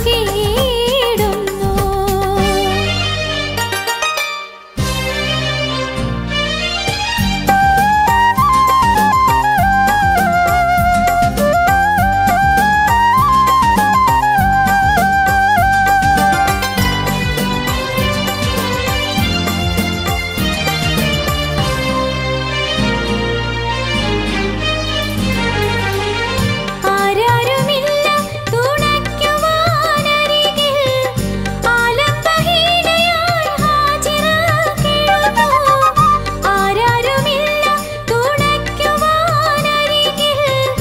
ഉരുകിയിടുന്നു ആരാരുമില്ല തുണയ്ക്കുവാനരികിൽ ആലംബഹീനയായി ഹാജിറ കേഴുന്നു ആരാരുമില്ല തുണയ്ക്കുവാനരികിൽ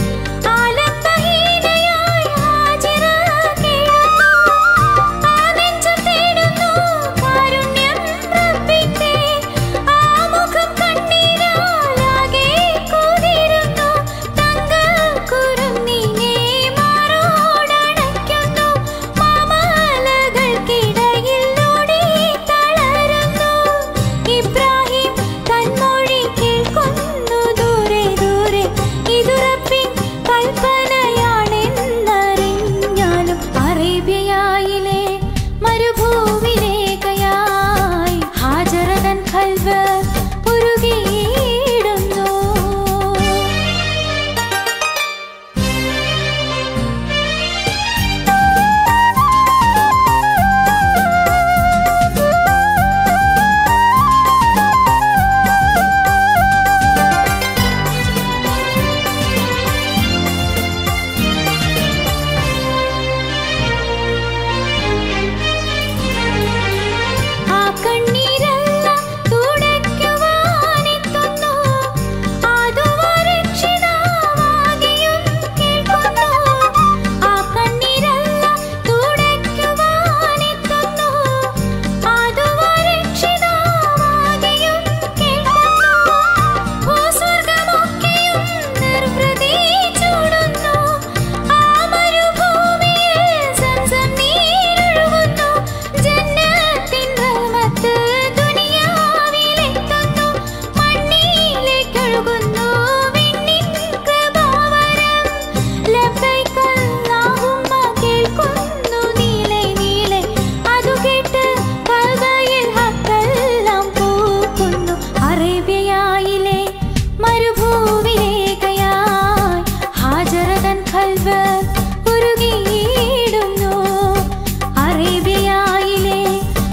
ആലംബഹീനയായി ഹാജിറ കേഴുന്നു ആ നെഞ്ചം തേടുന്നു കാരുണ്യം റബ്ബിന്റെ ആ മുഖം കണ്ണീരാലാകെ കുതിരുന്നു തങ്കക്കുരുന്നിനെ മാറോടണയ്ക്കുന്നു മാമലകൾക്കിടയിൽ ഓടി തളരുന്നു ഇബ്രാഹിം തന്മൊഴി കേൾക്കുന്നു ദൂരെ ദൂരെ ഇത് റബ്ബിൻ കൽപ്പനയാണെന്നറിഞ്ഞാലും അറേബ്യയായിലെ മരുഭൂവിലേക്കയായി ഹാജറതൻ കൽവ് ഉരുകിയിടുന്നു ആ കണ്ണീരെല്ലാം തുടയ്ക്കുവാനെത്തുന്നു ആതുവരക്ഷിതാവാകിയും കേൾക്കുന്നു ആ കണ്ണീരെല്ലാം തുടയ്ക്കുവാനെത്തുന്നു ആതുവരക്ഷിതാവാകിയും കേൾക്കുന്നു ഭൂസ്വർഗമൊക്കെയും നിർവൃതി ചൂടുന്നു ആ മരുഭൂമിയിൽ സംസം നീരൊഴുകുന്നു ജന്നത്തിൻ റഹ്മത്ത് ദുനിയാവിലെത്തുന്നു മണ്ണിലേക്കൊഴുകുന്നു വിണ്ണിൻ കൃപാവരം ലബ്ബൈക അല്ലാഹുമ്മ കേൾക്കുന്നു നീളെ നീളെ അതു കേട്ട് കൽബയിൽ ഹക്കെല്ലാം പൂക്കുന്നു അറേബ്യയായിലെ മരുഭൂവിലേക്കയായി ഹാജറതൻ കൽവ് ഉരുകിയിടുന്നു അറേബ്യയായിലെ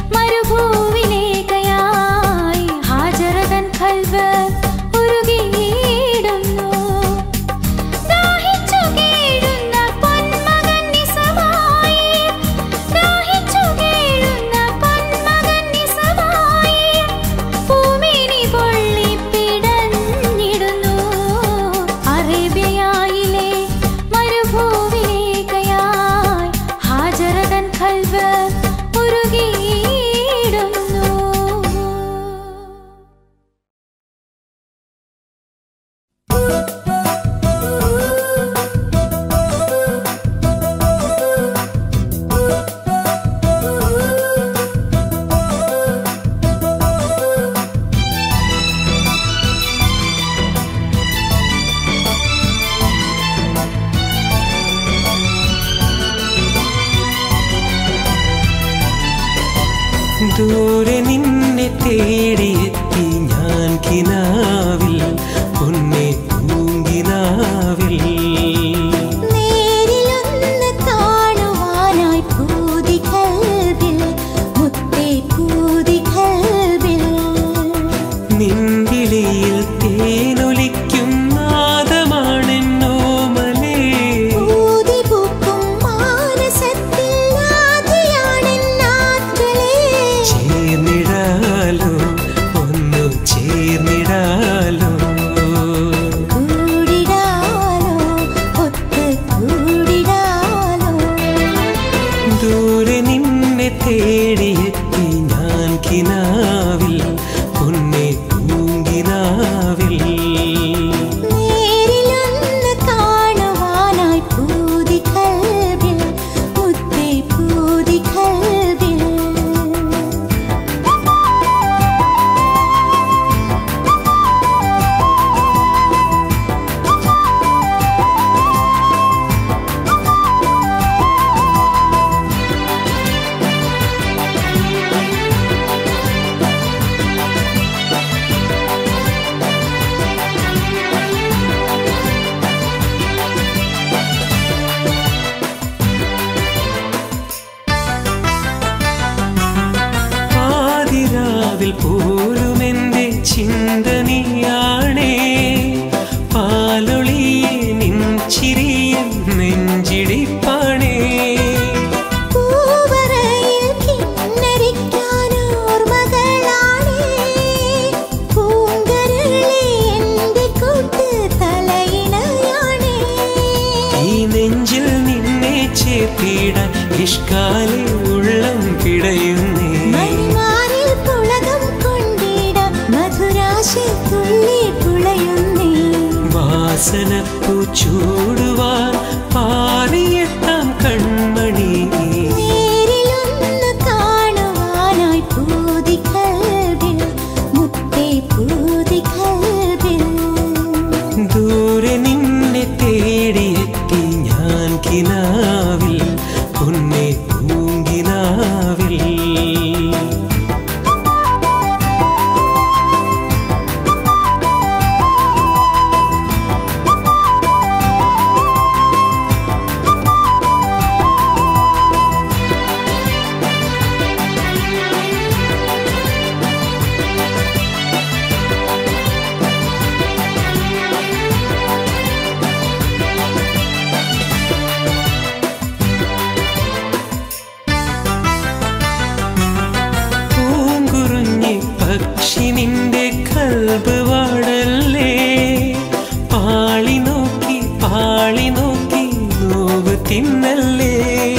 മരുഭൂവിലേക്കയായി ഹാജറതൻ കൽവ് ഉരുകിയിടുന്നു ദാഹിച്ചു കേഴുന്ന പൊന്മകൻ നിസമായി ദാഹിച്ചു കേഴുന്ന പൊന്മകൻ നിസമായി ഭൂമിനി പൊള്ളിപ്പിടഞ്ഞിടുന്നു അറേബ്യയായിലെ മരുഭൂവിലേക്കയായി ഹാജറതൻ കൽവ് ഉരുകിയിടുന്നു ദൂരെ നിന്നെ തേടിയെത്തി ഞാൻ കിനാവിൽ പൊന്നെ പൂങ്കിനാവിൽ നേരിലൊന്ന് കാണുവാനായി പൂതി കൽവിൽ മുത്തേ പൂതി കൽവിൽ നിൻവിളിയിൽ തേനൊലിക്കും നാദമാണെന്നോമലേ പൂതി പൂക്കും മാനസത്തിൽ ആദിയാണെന്നാറ്റലേ ചേർന്നിടാലോ ഒന്നു ചേർന്നിടാലോ കൂടിടാലോ ഒത്ത് കൂടിടാലോ ദൂരെ നിന്നെ തേടിയെത്തി ഞാൻ കിനാവിൽ പൊന്നെ പൂങ്കിനാവിൽ നേരിലൊന്ന് കാണുവാനായി പൂതി കൽവിൽ മുത്തേ പൂതി കൽവിൽ ആ പോലും എൻ്റെ ചിന്ത നീയാണേ പാലൊളിയെ നിൻ ചിരിയൻ നെഞ്ചിടിപ്പാണേ പൂവറയിൽ കിന്നരിക്കാനോർമകളാണേ പൂങ്കരളെ എൻ്റെ കൂട്ട് തലയിണയാണേ ഈ നെഞ്ചിൽ നിന്നെ ചേർത്തിടാൻ ഇഷ്കാലെ ഉള്ളം പിടയുന്നേ മണിമാറിൽ പുളകം കൊണ്ടിടാം മധുരാശ തുള്ളി പുളയുന്നേ വാസനപ്പൂ ചൂടുവാൻ പാറിയെത്താം കൺമണി നേരിലൊന്ന് കാണുവാനായി പൂതി കൽവിൽ മുത്തേ പൂതി കൽവിൽ ദൂരെ നിന്നെ തേടിയെത്തി ഞാൻ കിനാവിൽ പൊന്നെ പൂങ്കിനാവിൽ പൂങ്കുറുഞ്ഞി പക്ഷി നിന്റെ കൽബ് വാടല്ലേ പാളി നോക്കി പാളി നോക്കി നോവ് തിന്നല്ലേ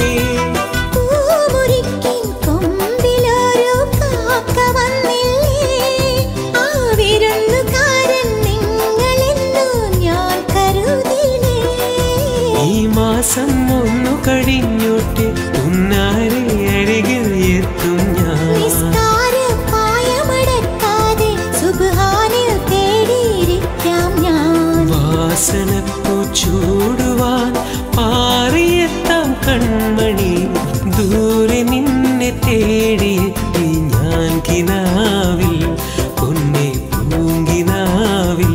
പൂമുറിക്കിൻ കൊമ്പിലൊരു കാക്ക വന്നില്ലേ ആ വിരുന്നുകാരൻ നിങ്ങളെന്നു ഞാൻ കരുതിലേ ഈ മാസം ഒന്നു കഴിഞ്ഞോട്ട് ഉന്നാരെ അരികിൽ എത്തും ഞാൻ നിസ്കാര പായമടക്കാതെ സുബ്ഹാനിൽ തേടിയിരിക്കാം ഞാൻ വാസനപ്പൂ ചൂടുവാൻ പാറിയെത്താം കൺമണി ദൂരെ നിന്നെ തേടിയെത്തി ഞാൻ കിനാവിൽ പൊന്നെ പൂങ്കിനാവിൽ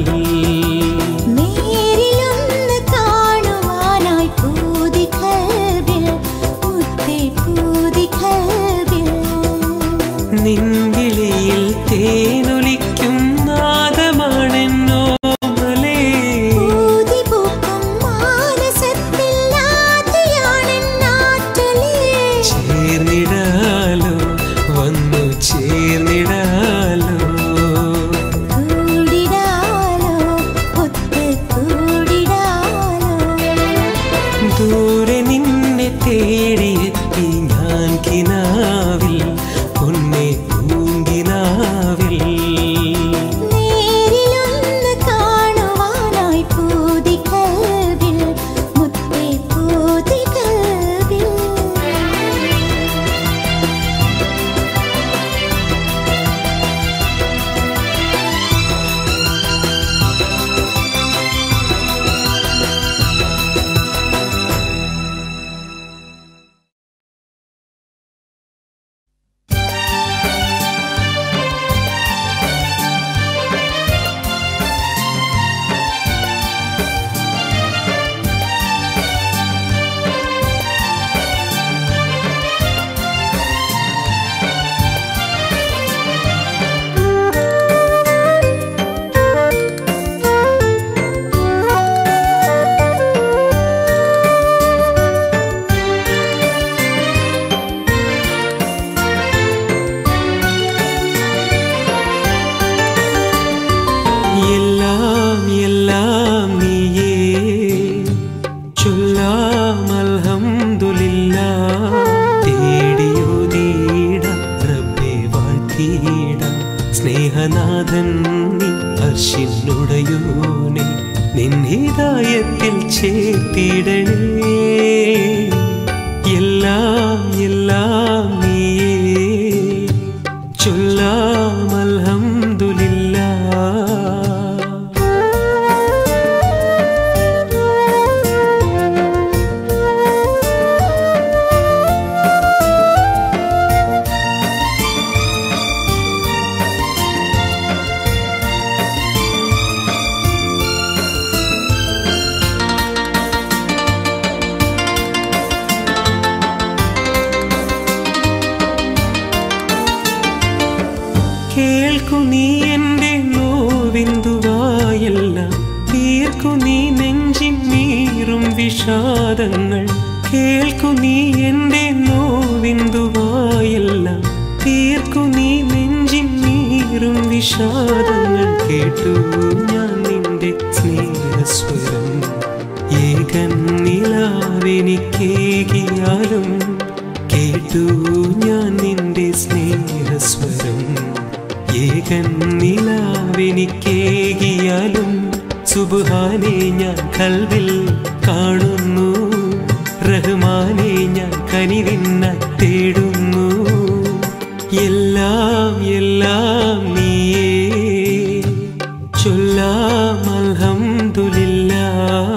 നേരിലൊന്ന് കാണുവാനായി പൂതി കൽവിൽ മുത്തേ പൂതി കൽവിൽ നിൻവിളിയിൽ തേനൊലിക്കും നാദമാണെന്നോമലേ പൂതി പൂക്കും മാനസത്തിൽ ആദിയാണെന്നാറ്റലേ. ചേർന്നിടാലോ വന്നു ചേർന്നിടാലോ കൂടിടാലോ, ഒത്ത് കൂടിടാലോ. ദൂരെ നിന്നെ തേടിയെത്തി ഞാൻ കിനാവിൽ പൊന്നെ പൂങ്കിനാവിൽ നേരിലൊന്ന് കാണുവാനായി പൂതി കൽവിൽ, മുത്തേ പൂതി കൽവിൽ. എല്ലാം എല്ലാം നീയേ ചൊല്ലാം അൽഹംദുലില്ല തേടിയോതീട റബ്ബെ വാഴ്ത്തിയിട സ്നേഹനാഥൻ നീ അർഷിനുടയോനെ നിൻഹിതായത്തിൽ ചേർത്തിടണേ എല്ലാം എല്ലാം നീയേ ചൊല്ലാം അൽഹംദുലില്ല കേൾക്കു നീ എൻ്റെ നോവിന്തുവായെല്ലാം തീർക്കു നീ നെഞ്ചിൻ നീറും വിഷാദങ്ങൾ കേൾക്കു നീ എൻ്റെ നോവിന്തുവായെല്ലാം തീർക്കു നീ നെഞ്ചിൻ നീറും വിഷാദങ്ങൾ കേട്ടു ഞാൻ നിന്റെ സ്നേഹസ്വരം ഏകൻ നിലാവെനിക്കേകിയാലും കേട്ടു ഞാൻ നിന്റെ സ്നേഹസ്വരം ഏകൻ നിലാവെനിക്കേകിയാലും സുബുഹാനെ ഞാൻ കൽവിൽ കാണുന്നു റഹ്മാനെ ഞാൻ കനിവിന്ന തേടുന്നു എല്ലാം എല്ലാം നീയേ ചൊല്ലാം അൽഹംദുലില്ലാ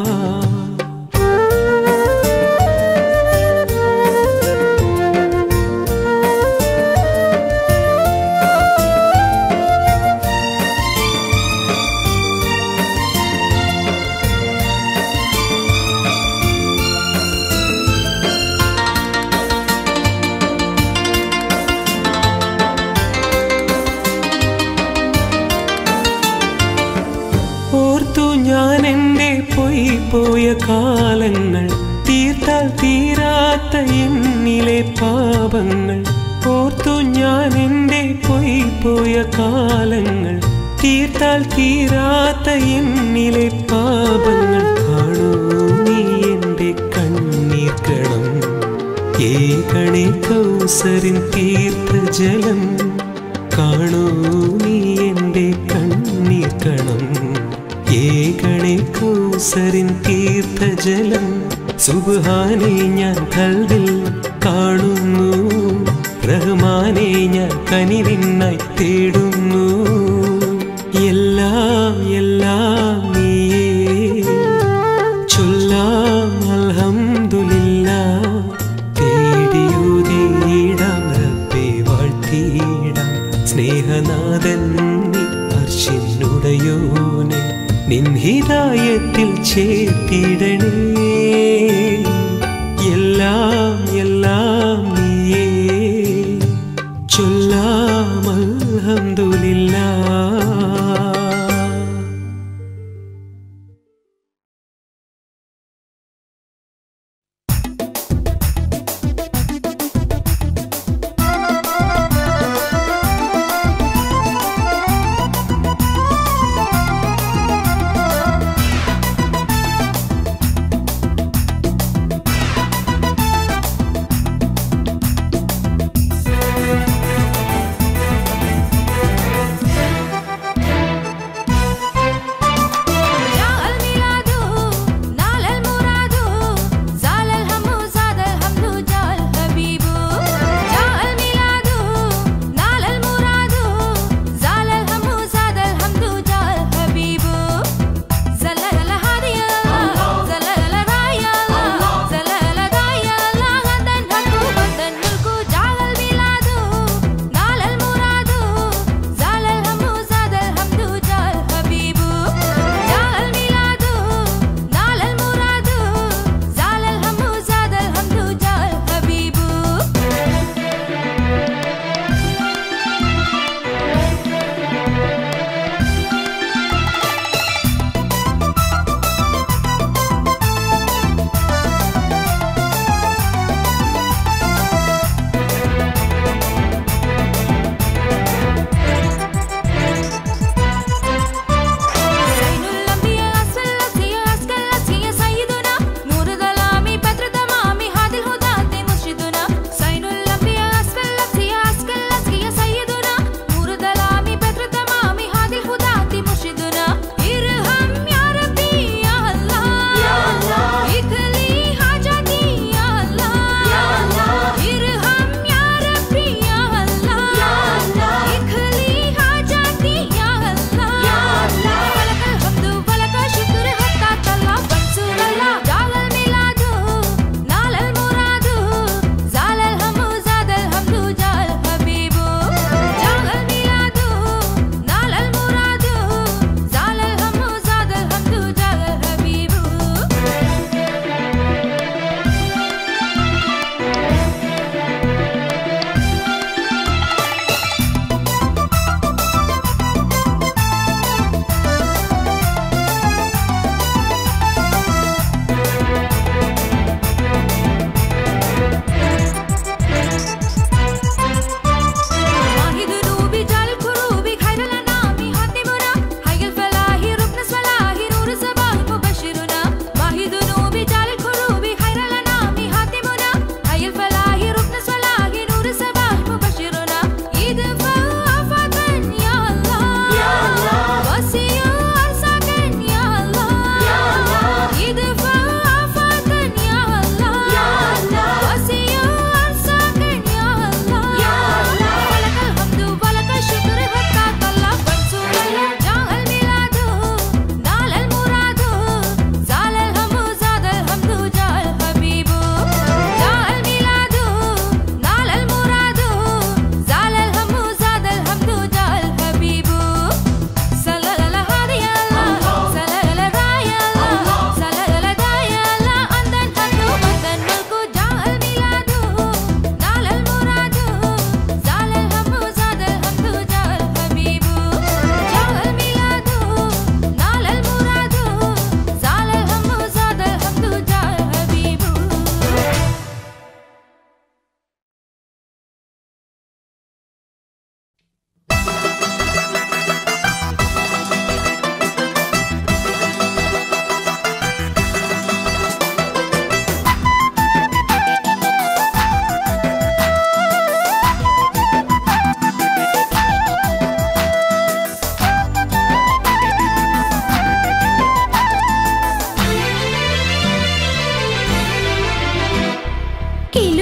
ഓർത്തു ഞാൻ എൻ്റെ പോയി പോയ കാലങ്ങൾ തീർത്താൽ തീരാത്ത എന്നിലെ പാപങ്ങൾ ഓർത്തു ഞാൻ എൻ്റെ പോയി പോയ കാലങ്ങൾ തീർത്താൽ തീരാത്ത എന്നിലെ പാപങ്ങൾ കാണൂ നീ എൻ്റെ കണ്ണീർ കണം ഏകണേ കൗസരിൻ തീർത്ഥ ജലം കാണൂ നീ എൻ്റെ കണ്ണീർ കണം ഏകണേ കൗസരിൻ തീർത്ഥ ജലം സുബാനെ ഞാൻ കൽവിൽ കാണുന്നു റഹ്മാനെ ഞാൻ കനിവിനായി തേടുന്നു എല്ലാം എല്ലാം നീയേ ചൊല്ലാം അൽഹംദുലില്ലാ തേടിയോതിയിടാം റബ്ബേ വാഴ്ത്തിയിടാം സ്നേഹനാഥൻ നീ അർഷിനുടയോനെ നിൻ ഹിതായത്തിൽ ചേർത്തിടണേ എല്ലാം എല്ലാം നീയേ ചൊല്ലാം അൽഹംദുലില്ലാ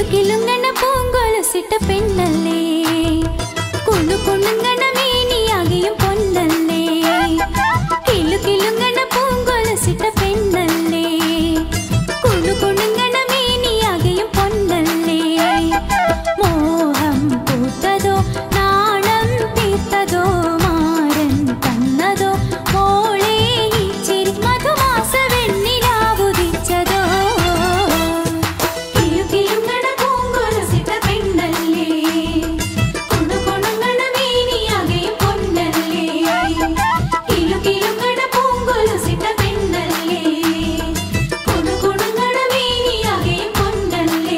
കിലുകിലുങ്ങണ പൂങ്കൊലസിട്ട പെണ്ണല്ലേ കുണു കുണുങ്ങണ മേനിയാകെയും പൊന്നല്ലേ കിലുകിലുങ്ങണ പൂങ്കൊലസിട്ട പെണ്ണല്ലേ കുണു കുണുങ്ങണ മേനിയാകെയും പൊന്നല്ലേ മോഹം പൂത്തതോ നാണം തീർത്തതോ മാരൻ തന്നതോ മോളെ ഈ ചിരി മധുമാസ വെണ്ണിലാവുദിച്ചതോ കിലുകിലുങ്ങണ പൂങ്കൊലസിട്ട പെണ്ണല്ലേ കൊണു കൊണുങ്ങണ മേനിയാകെയും പൊന്നല്ലേ കിലുകിലുങ്ങണ പൂങ്കൊലസിട്ട പെണ്ണല്ലേ കൊണു കൊണുങ്ങണ മേനിയാകെയും പൊന്നല്ലേ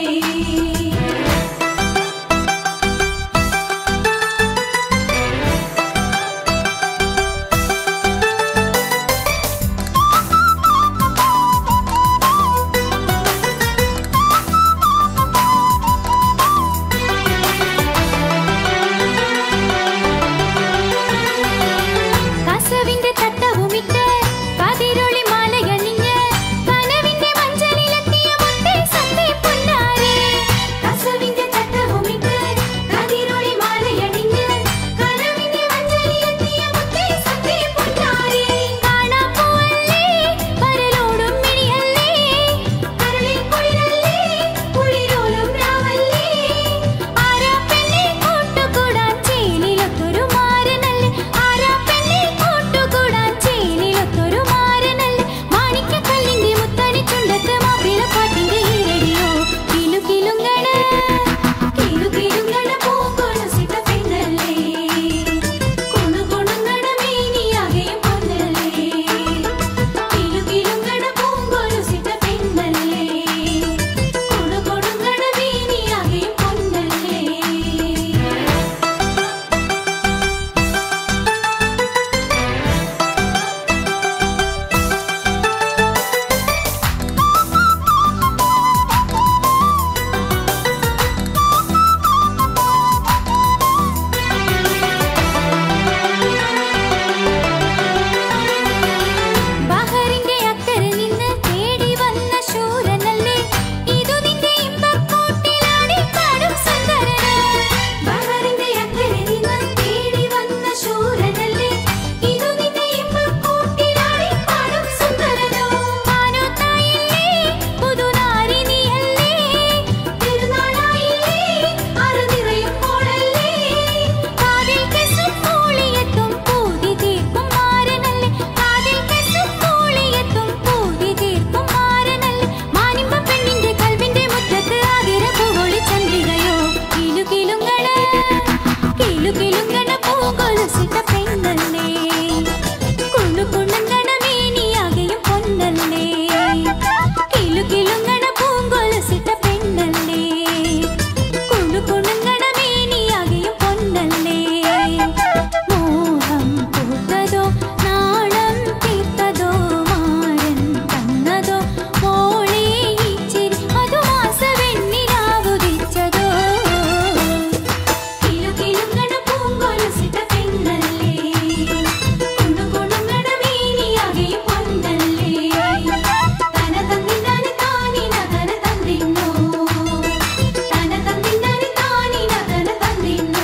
കസവിന്റെ തട്ടവുമിട്ട് കതിരൊളി മാലയണിഞ്ഞ് കനവിന്റെ മഞ്ചലിലെത്തിയ മുത്തേ സത്തേ പൊന്നാരേ കസവിന്റെ തട്ടവുമിട്ട് കതിരൊളി മാലയണിഞ്ഞ് കനവിന്റെ മഞ്ചലിലെത്തിയ മുത്തേ സത്തേ പൊന്നാരേ കാണാപ്പോവല്ലേ പരലോടും മിഴിയല്ലേ കരളിൽ കുളിരല്ലേ കുളിരോലും രാവല്ലേ ആരാ പെണ്ണെ കൂട്ടുകൂടാൻ ചേലിലൊത്തൊരു മാരനല്ലേ ആരാ പെണ്ണെ കൂട്ടുകൂടാൻ ചേലിലൊത്തൊരു മാരനല്ലേ മാണിക്യക്കല്ലിന്റെ മുത്തണി ചുണ്ടത്ത് മാപ്പിളപ്പാട്ടിന്റെ ഈരടിയോ കിലു കിലുങ്ങണ കിലു കിലുങ്ങണ പൂങ്കൊലസിട്ട പെണ്ണല്ലേ കൊണു കൊണുങ്ങണ മേനിയാകെയും പൊന്നല്ലേ കിലു കിലുങ്ങണ പൂങ്കൊലസിട്ട പെണ്ണല്ലേ കൊണു കൊണുങ്ങണ മേനിയാകെയും പൊന്നല്ലേ ബഹറിന്റെ അക്കരെ നിന്ന് തേടി വന്ന ശൂരനല്ലേ ഇതു നിന്റെ ഇമ്പക്കൂട്ടിലാടി പാടും സുന്ദരന് ബഹറിന്റെ അക്കരെ നിന്ന് തേടി വന്ന ശൂരനല്ലേ ഇതു നിന്റെ ഇമ്പക്കൂട്ടിലാടി പാടും സുന്ദരനോ ആനോത്തായില്ലേ പുതുനാരി നീയല്ലേ തിരുനാളായില്ലേ അറുനിറയും കോളല്ലേ കാതിൽ കെസും മൂളിയെത്തും പൂതി തീർക്കും മാരനല്ലേ കാതിൽ കെസും മൂളിയെത്തും പൂതി തീർക്കും മാരനല്ലേ മാനിമ്പ പെണ്ണിന്റെ കൽവിന്റെ മുറ്റത്ത് ആതിര പൂവൊളി ചന്ദ്രികയോ കിലു കിലുങ്ങണ കിലു കിലുങ്ങണ പൂങ്കൊലുസിട്ട പെണ്ണല്ലേ കുണു കുണുങ്ങണ മേനിയാകെയും പൊന്നല്ലേ കിലു കിലുങ്ങണ പൂങ്കൊലുസിട്ട പെണ്ണല്ലേ കുണു കുണുങ്ങണ മേനിയാകെയും പൊന്നല്ലേ മോഹം പൂത്തതോ നാണം തീർത്തതോ മാരൻ തന്നതോ മോളെ ഈ ചിരി മധുമാസ വെണ്ണിലാവുദിച്ചതോ കിലു കിലുങ്ങണ പൂങ്കൊലുസിട്ട പെണ്ണല്ലേ കുണു കുണുങ്ങണ മേനിയാകെയും പൊന്നല്ലേ തന തന്നിനാന് താനിന തന തന്നിന്നോ തന തന്നിനാന് താനിന തന തന്നിന്നോ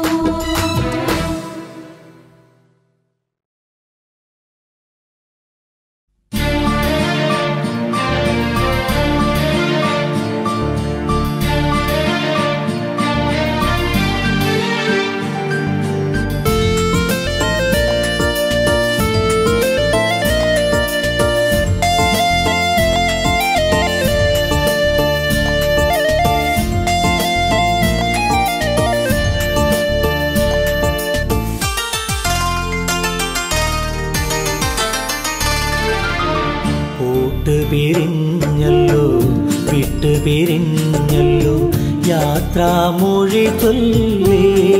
കൂട്ട് പിരിഞ്ഞല്ലോ വിട്ട് പിരിഞ്ഞല്ലോ യാത്രാമൊഴി ചൊല്ലി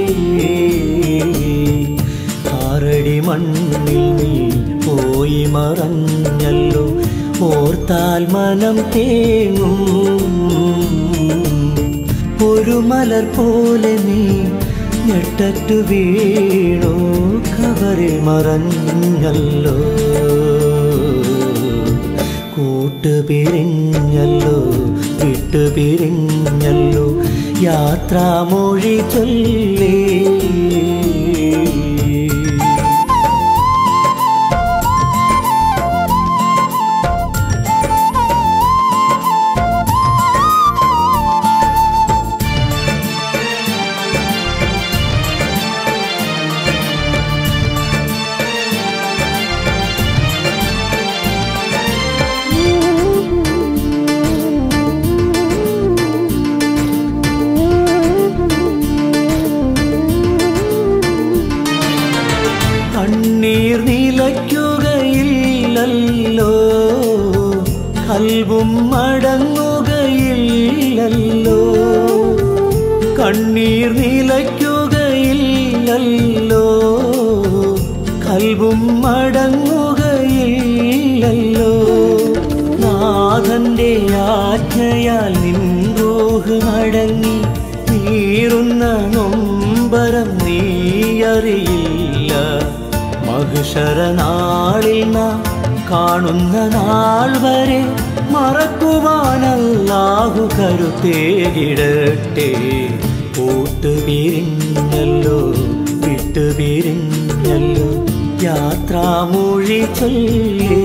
ആറടി മണ്ണിൽ നീ പോയി മറഞ്ഞല്ലോ ഓർത്താൽ മനം തേങ്ങും ഒരു മലർ പോലെ നീ ഞെട്ടറ്റു വീണു കവറിൽ മറഞ്ഞല്ലോ കൂട്ടുപിരിഞ്ഞല്ലോ വിട്ടുപിരിഞ്ഞല്ലോ യാത്രാമൊഴി ചൊല്ലി കണ്ണീർ നിലയ്ക്കുകയില്ലല്ലോ കൽവും മടങ്ങുകയില്ലല്ലോ കണ്ണീർ നിലയ്ക്കുകയില്ലല്ലോ കൽവും മടങ്ങുകയില്ലല്ലോ നാഥന്റെ ആജ്ഞയാൽ നിൻറൂഹ് മടങ്ങി നീറുന്ന നൊമ്പരം നീയറിയില്ല മഹിഷരനാളിൽ നാം കാണുന്ന നാൾ വരെ മറക്കുവാനല്ലാഹു കരുത്തേകിടട്ടെ കൂട്ടുപിരിഞ്ഞല്ലോ വിട്ടുപിരിഞ്ഞല്ലോ യാത്രാമൊഴി ചൊല്ലി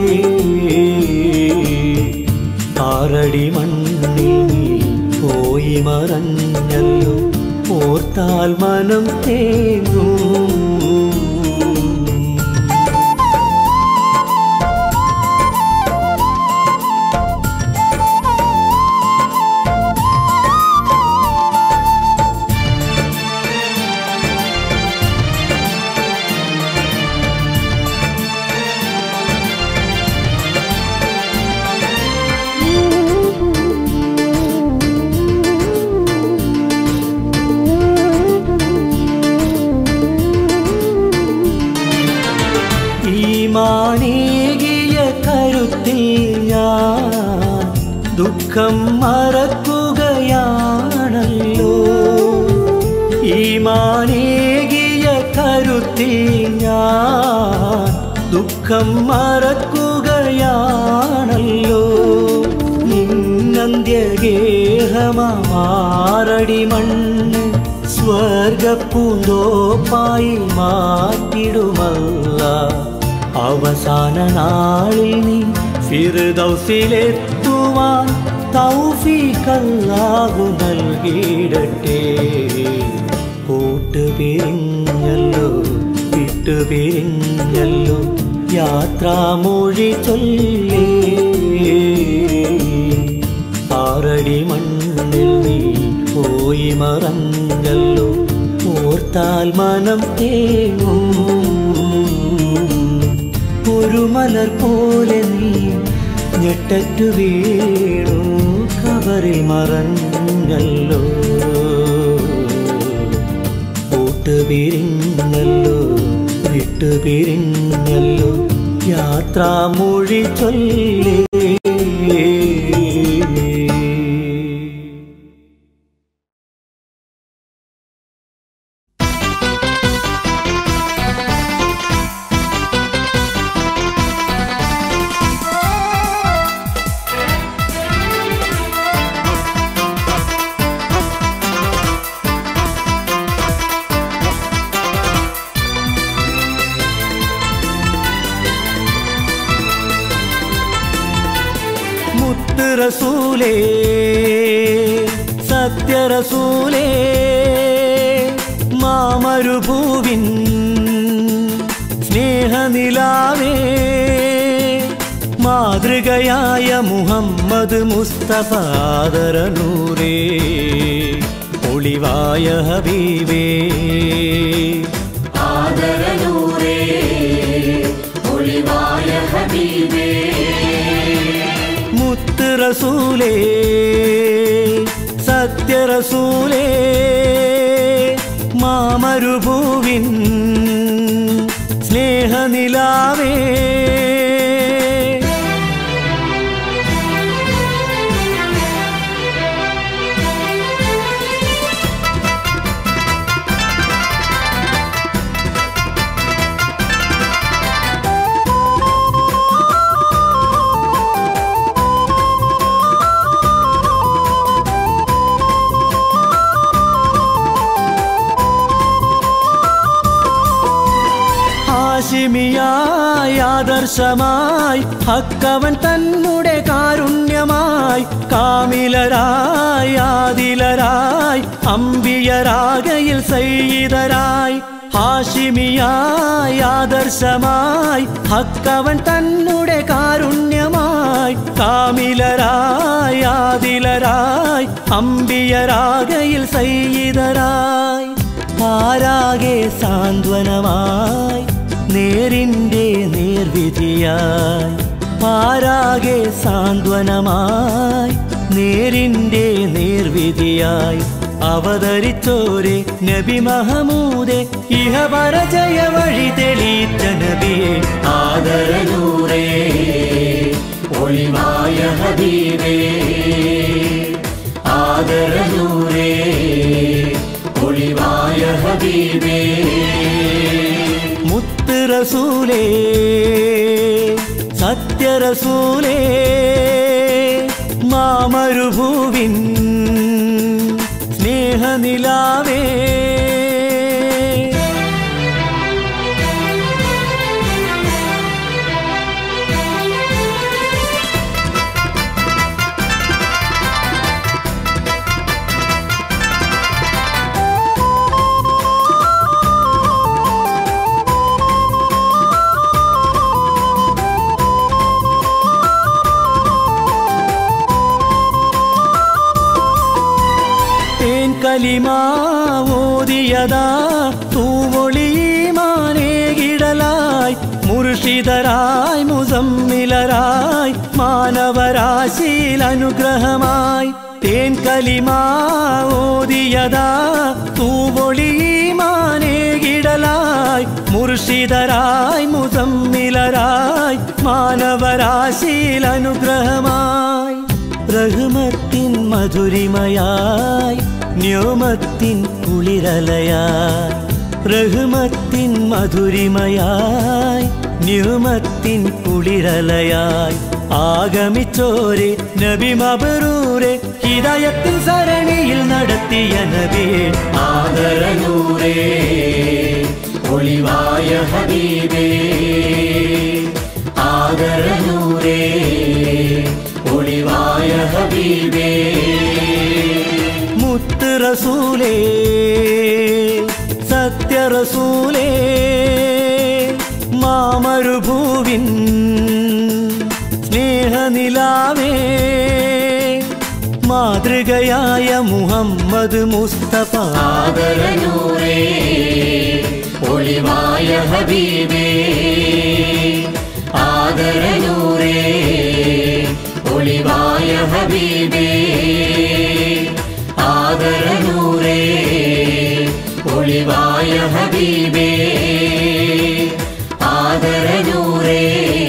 ആറടി മണ്ണിൽ നീ പോയി മറഞ്ഞല്ലോ ഓർത്താൽ മനം തേങ്ങും ഈമാനേകിയ കരുത്തിൽ ഞാൻ ദുഃഖം മറക്കുകയാണല്ലോ ഈമാനേകിയ കരുത്തിൽ ഞാൻ ദുഃഖം മറക്കുകയാണല്ലോ നിന്നന്ത്യഗേഹമാറടി മണ്ണ് സ്വർഗപ്പൂന്തോപ്പായി മാറ്റിടുമല്ല അവസാന നാളിൽ നീ ഫിർദൗസിലെത്തുവാൻ തൗഫീഖല്ലാഹു നൽകിയിടട്ടെ കൂട്ടുപിരിഞ്ഞല്ലോ വിട്ടുപിരിഞ്ഞല്ലോ യാത്രാമൊഴി ചൊല്ലി ആറടി മണ്ണിൽ നീ പോയി മറഞ്ഞല്ലോ ഓർത്താൽ മനം തേങ്ങും ഒരു മലർ പോലെ നീ ഞെട്ടറ്റു വീണു കവറിൽ മറഞ്ഞല്ലോ കൂട്ടുപിരിഞ്ഞല്ലോ വിട്ടുപിരിഞ്ഞല്ലോ യാത്രാമൊഴി ചൊല്ലി മുത്ത് റസൂലേ സത്യറസൂലേ മാമരുഭൂവിൻ സ്നേഹനിലാവേ മാതൃകയായ മുഹമ്മദ് മുസ്തഫാദരനൂരേ ഒളിവായ ഹബീബേ ആദരനൂറേ ഒളിവായ ഹബീബേ മുത്ത് റസൂലേ സത്യറസൂലേ മാമരുഭൂവിൻ സ്നേഹനിലാവേ ഹാഷിമിയായി ആദർശമായി ഹക്കവൻ തന്നുടെ കാരുണ്യമായി കാമിലരായി ആദിലരായി അമ്പിയരാകയിൽ സയ്യിദരായി ഹാഷിമിയായി ആദർശമായി ഹക്കവൻ തന്നുടെ കാരുണ്യമായി കാമിലരായി ആദിലരായി അമ്പിയരാകയിൽ സയ്യിദരായി ആരാകെ സാന്ത്വനമായി നേരിൻ്റെ നേർവിധിയായി ആരാകെ സാന്ത്വനമായി നേരിൻ്റെ നേർവിധിയായി അവതരിച്ചോരെ നബി മഹമൂദെ ഇഹപരജയ വഴി തെളിയിച്ച നബിയെ ആദരനൂറേ ഒളിവായ ഹബീബേ ആദരനൂറേ ഒളിവായ ഹബീബേ മുത്ത് റസൂലേ സത്യറസൂലേ മാമരുഭൂവിൻ സ്നേഹനിലാവേ തേൻ കലിമാ ഓതിയതാ തൂവൊളിമാനേകിടലായി മുർഷിദരായി മുസമ്മിലരായി മാനവരാശിയിൽ അനുഗ്രഹമായി തേൻ കലിമാ ഓതിയതാ തൂവൊളിമാനേകിടലായി മുർഷിദരായി മുസമ്മിലരായി മാനവരാശിയിൽ അനുഗ്രഹമായി റഹ്മത്തിൻ മധുരിമയായി ന്യോമത്തിൻ കുളിരലയായി റഹ്മത്തിൻ മധുരിമയായി ന്യൂമത്തിൻ കുളിരലയായി ആഗമിച്ചോരെ നബി മബറൂരെ ഹിദയത്തിൻ സരണിയിൽ നടത്തിയ നബിയെ ആദരനൂറേ ഒളിവായ ഹബീബേ ആദരനൂറേ ഒളിവായ ഹബീബേ മുത്ത് റസൂലേ സത്യറസൂലേ മാമരുഭൂവിൻ സ്നേഹനിലാവേ മാതൃകയായ മുഹമ്മദ് മുസ്തഫ ആദരനൂറേ ഒളിവായ ഹബീബേ ആദരനൂറേ ഒളിവായ ഹബീബേ ആദരനൂറേ ഒളിവായ ഹബീബേ ആദരനൂറേ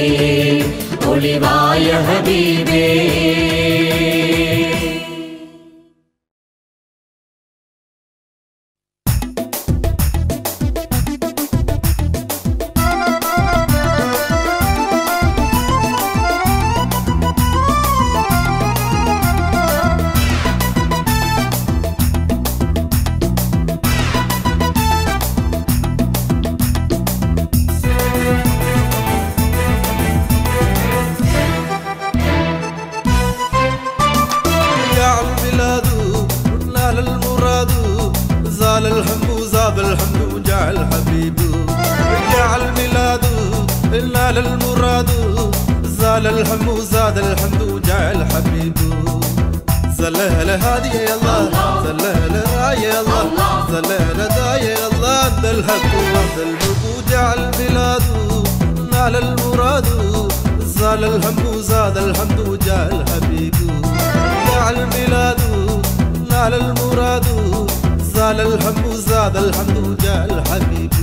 ഒളിവായ ഹബീബേ يا البلاد نال المراد زال الهم زاد الحمد وجاء الحبيب يا البلاد نال المراد زال الهم زاد الحمد وجاء الحبيب زله لهادي يا الله زله لهادي يا الله زله لهادي يا الله عند الحق وعند الموجود يا البلاد نال المراد زال الهم زاد الحمد وجاء الحبيب دع الميلاد نال المراد زال الهم زاد الحمد جاء الحبيب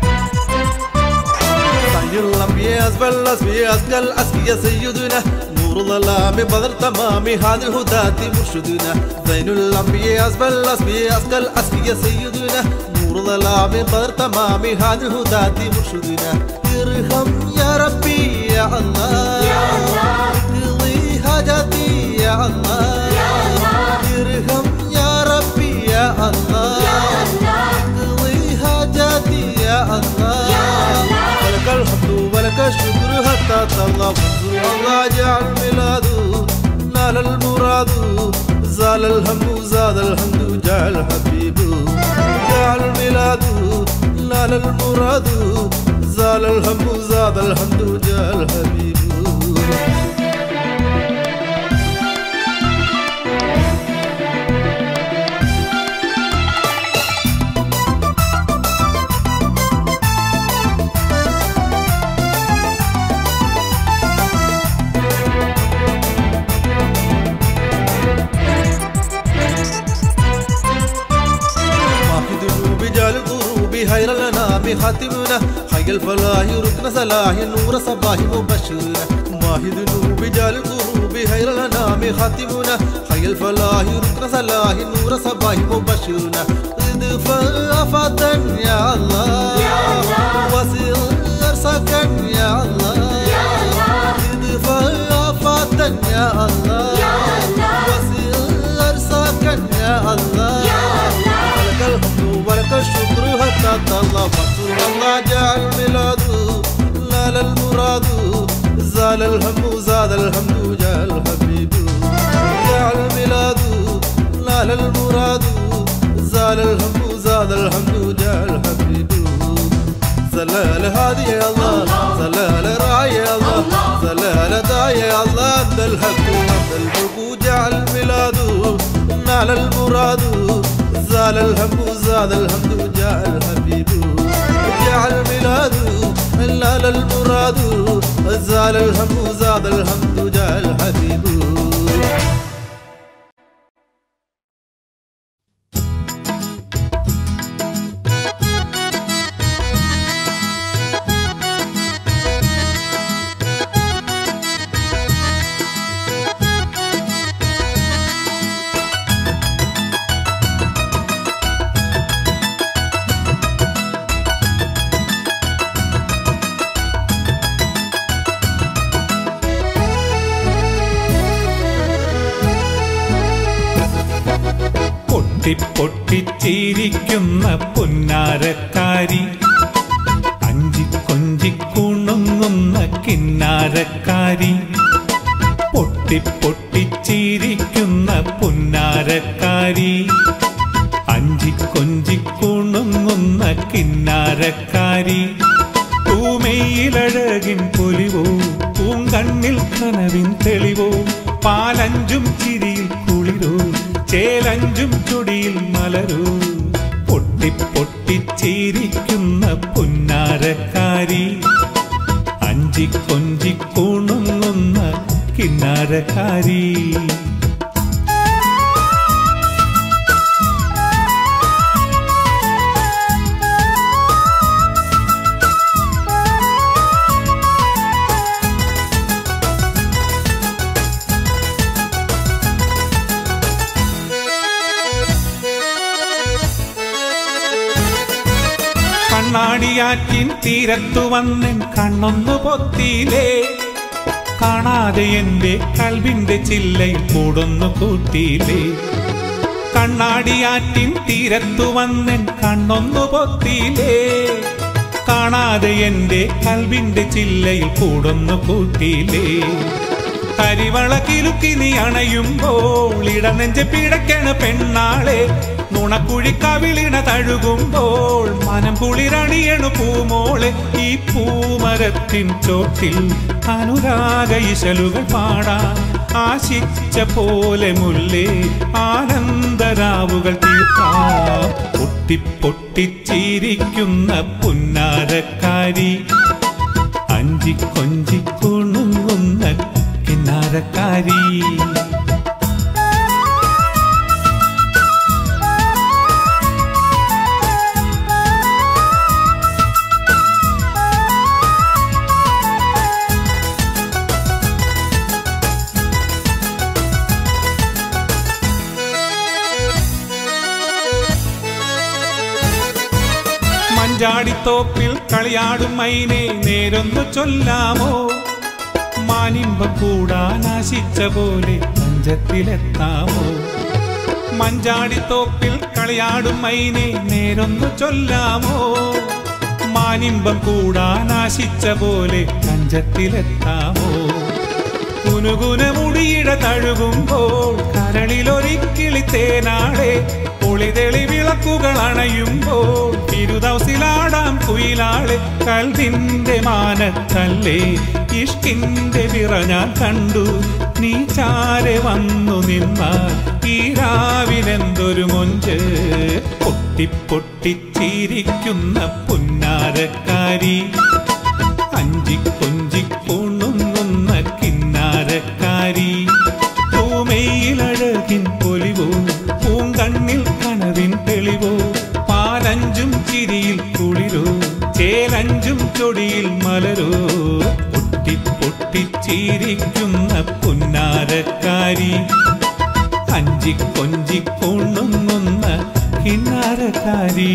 خير الأنبياء أسبل الأسبياء أسقى الأسقياء سيدنا نور نور ظلام بدر تمام هذا الهداة مرشدنا زين الأنبياء أسبل الأسبياء أسكى الأسكية سيدنا نور ظلام بدر تمام هذا الهداة مرشدنا ارحم يا ربي يا الله يا الله اقضي حاجاتي يا الله يا الله ارحم يا ربي يا الله يا الله اقضي حاجاتي يا الله يا الله ولك الحمد ولك الشكر حتى ترضى فانظر الله جعل ميلاده نال المراد زال الهم زاد الحمد جعل حبيبه جعل ميلاده نال المراد زال الهم زاد الحمد جعل حبيبه ما في ذنوب جال الغروب خير الانام خاتمنا حي الفلاح ركن صلاح نور صباح مبشرنا ما في ذنوب جال الغروب خير الانام خاتمنا حي الفلاح ركن صلاح نور صباح مبشرنا ادفع افاتا يا الله يا الله وسع ارساكا يا الله يا الله ادفع افاتا يا الله يا الله وسع ارساكا يا الله يا الله ولك الحمد ولك الشكر حتى ترضى فانصر الله جعل ميلاده نال المراد زال الهم زاد الحمد جعل حبيبه جعل ميلاده نال المراد زال الهم زاد الحمد جعل حبيبه زلال هادي يا الله زلال راعي يا الله زلال داعي يا الله عند الحق وعند الحق جعل ميلاده نال المراد زال الهم زاد الحمد جعل حبيبه جعل ميلاده نال المراد زال الهم زاد الحمد جعل حبيبه പൊട്ടി പൊട്ടിച്ചിരിക്കുന്ന പുന്നാരക്കാരി അഞ്ചി കൊഞ്ചി കുണുങ്ങുന്ന കിന്നാരക്കാരി പൊട്ടി പൊട്ടിച്ചിരിക്കുന്ന പുന്നാരക്കാരി അഞ്ചി കൊഞ്ചി കുണുങ്ങുന്ന കിന്നാരക്കാരി പൂമെയിലഴകിൻ പൊലിവോ പൂങ്കണ്ണിൽ കനവിൻ തെളിവോ പാലഞ്ചും ചിരിയിൽ കുളിരോ ചേലഞ്ചും ചുടിയിൽ മലരോ പൊട്ടി പൊട്ടിച്ചിരിക്കുന്ന പുന്നാരക്കാരി അഞ്ചി കൊഞ്ചി കുണുങ്ങുന്ന കിന്നാരക്കാരി കണ്ണാടിയാറ്റിൻ തീരത്തു വന്നൻ കണ്ണൊന്നു പൊത്തിയിലേ കാണാതെ എന്റെ കൽവിന്റെ ചില്ലയിൽ കൂടൊന്നു കൂട്ടിയില്ലേ കണ്ണാടിയാറ്റിൻ തീരത്തു വന്നൻ കണ്ണൊന്നു പൊത്തിയില്ലേ കാണാതെ എന്റെ കൽവിന്റെ ചില്ലയിൽ കൂടൊന്നു കൂട്ടിയില്ലേ കരിവള കിലുക്കി നീ അണയുമ്പോൾ ഇടനെഞ്ച് പിടയ്ക്കണ പെണ്ണാളെ നുണക്കുഴി കവിളിണ തഴുകുമ്പോൾ മനം കുളിരണിയണു പൂമോളെ ഈ പൂമരത്തിൻ ചോട്ടിൽ അനുരാഗ ഇശലുകൾ പാടാൻ ആശിച്ച പോലെ മുല്ലേ ആനന്ദരാവുകൾ തീർക്കാം പൊട്ടി പൊട്ടിച്ചിരിക്കുന്ന പുന്നാരക്കാരി അഞ്ചി കൊഞ്ചി കുണുങ്ങുന്ന കിന്നാരക്കാരി മഞ്ചാടിത്തോപ്പിൽ കളിയാടും മൈനെ നേരൊന്നു ചൊല്ലാമോ മാനിമ്പം കൂടാൻ ആശിച്ച പോലെ പഞ്ചത്തിലെത്താമോ മഞ്ചാടിത്തോപ്പിൽ കളിയാടും മൈനെ നേരൊന്നു ചൊല്ലാമോ മാനിമ്പം കൂടാൻ ആശിച്ച പോലെ പഞ്ചത്തിലെത്താമോ കുനുകുന മുടിയിട തഴുകുമ്പോൾ കരളിലൊരിക്കിളി തേനാടെ ഒളിതെളി വിളക്കുകൾ അണയുമ്പോൾ തിരുദൗസിലാടാം കുയിലാളെ കൽവിന്റെ മാനത്തല്ലേ ഇഷ്കിന്റെ വിറ ഞാൻ കണ്ടു നീ ചാരെ വന്നു നിന്നാൽ ഈ രാവിലെന്തൊരു മൊഞ്ച് പൊട്ടി പൊട്ടിച്ചിരിക്കുന്ന പുന്നാരക്കാരി അഞ്ചി കൊഞ്ചി പൂണുങ്ങുന്ന കിന്നാരക്കാരി പൂമയിലഴകിൻ പൊലിവോ പൂങ്കണ്ണിൽ കനവിൻ തെളിവോ പാലഞ്ചും ചിരിയിൽ കുളിരോ ചേലഞ്ചും ചൊടിയിൽ മലരോ പൊട്ടി പൊട്ടിച്ചിരിക്കുന്ന പുന്നാരക്കാരി അഞ്ചി കൊഞ്ചി പൂണുങ്ങുന്ന കിന്നാരക്കാരി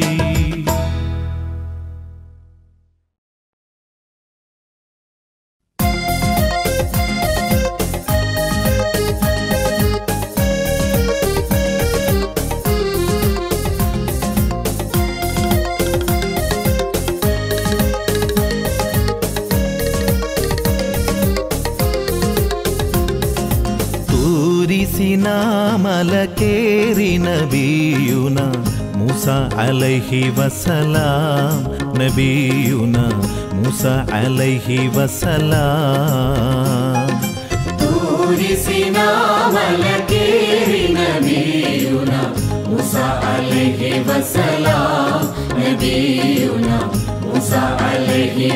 തൂരിസിനാമല കേറി നബിയുന മൂസ അലൈഹി വസലാം നബിയുന മൂസ അലൈഹി വസലാം മലക്കേറി നബിയുന മുസ അലൈഹി വസലാം നബിയുന മുസ അലൈഹി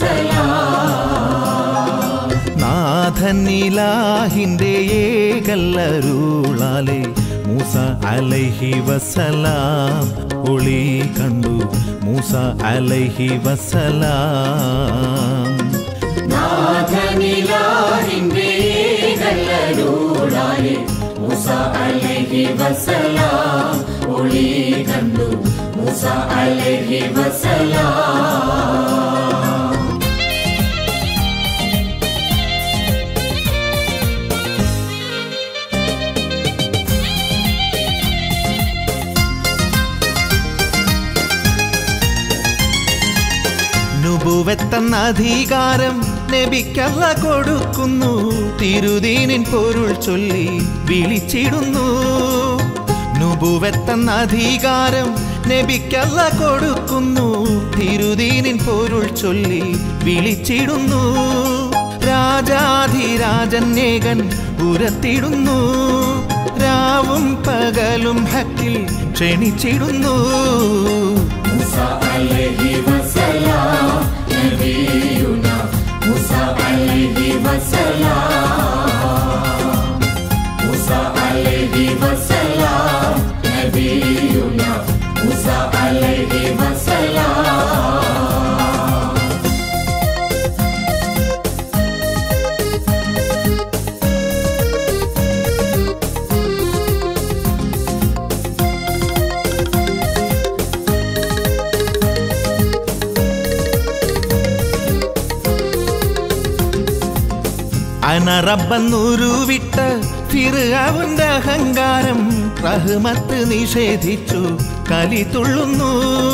വസലാം നാഥനിലാഹിൻ്റെ ഏകല്ലരുളാലെ മൂസ അലൈഹി വസലാം ഒളി കണ്ടു മൂസ അലൈഹി വസലാം നാഥനിലാഹിന്റെ കല്ലൂടാലെ മുസ അലൈഹി വസലാം ഒളി കണ്ടു മുസ അലൈഹി വസലാം നുബുവെത്തെന്ന അധികാരം നബിക്കല്ല കൊടുക്കുന്നു തിരുദീനിൻ പൊരുൾ ചൊല്ലി വിളിച്ചിടുന്നു നുബുവെത്തെന്ന അധികാരം നബിക്കല്ല കൊടുക്കുന്നു തിരുദീനിൻ പൊരുൾ ചൊല്ലി വിളിച്ചിടുന്നു രാജാധിരാജന്നേകൻ ഉരത്തിടുന്നു രാവും പകലും ഹക്കിൽ ക്ഷണിച്ചിടുന്നു മുസ അലൈഹി വസലാം നബിയുന മുസ അലൈഹി വസലാം മുസ അലൈഹി വസലാം നബിയുന മുസ അലൈഹി വസലാം അനറബന്നുരുവിട്ട് ഫിർഔന്റെ അഹങ്കാരം റഹ്മത്ത് നിഷേധിച്ചു കലി തുള്ളുന്നു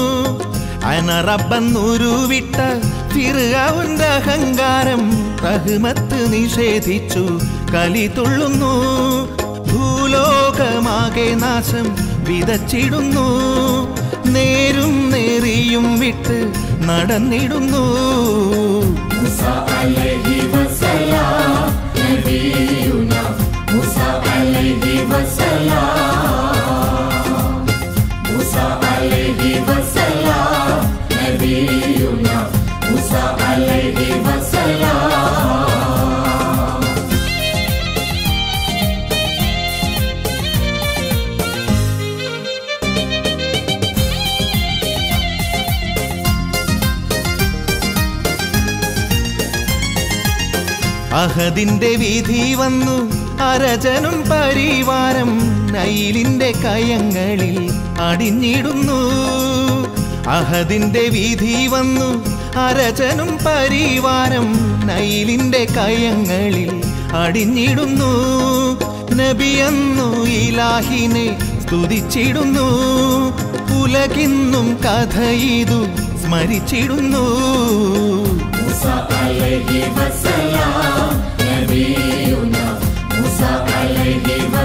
അനറബന്നുരുവിട്ട് ഫിർഔന്റെ അഹങ്കാരം റഹ്മത്ത് നിഷേധിച്ചു കലി തുള്ളുന്നു ഭൂലോകമാകെ നാശം വിതച്ചിടുന്നു നേരും നേറിയും വിട്ട് നടന്നിടുന്നു മുസ അലൈഹി വസലാം നബിയുന മുസ അലൈഹി വസലാം മുസ അലൈഹി വസലാം നബിയുന മുസ അലൈഹി വസലാം അഹദിന്റെ വിധി വന്നു അരജനും പരിവാരം നൈലിന്റെ കയങ്ങളിൽ അടിഞ്ഞിടുന്നു അഹദിന്റെ വിധി വന്നു അരചനും പരിവാരം നൈലിന്റെ കയങ്ങളിൽ അടിഞ്ഞിടുന്നു നബിയെന്നു ഇലാഹിനെ സ്തുതിച്ചിടുന്നു ഉലകിന്നും കഥ ഇതു സ്മരിച്ചിടുന്നു موسى عليه والسلام نبينا موسى عليه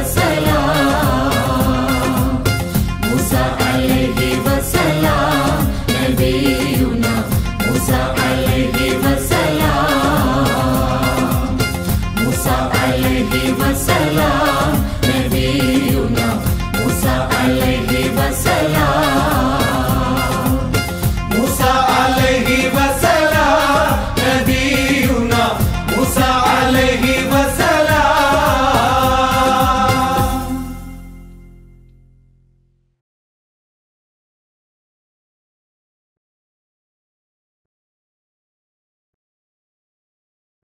والسلام موسى عليه والسلام نبينا موسى عليه والسلام موسى عليه والسلام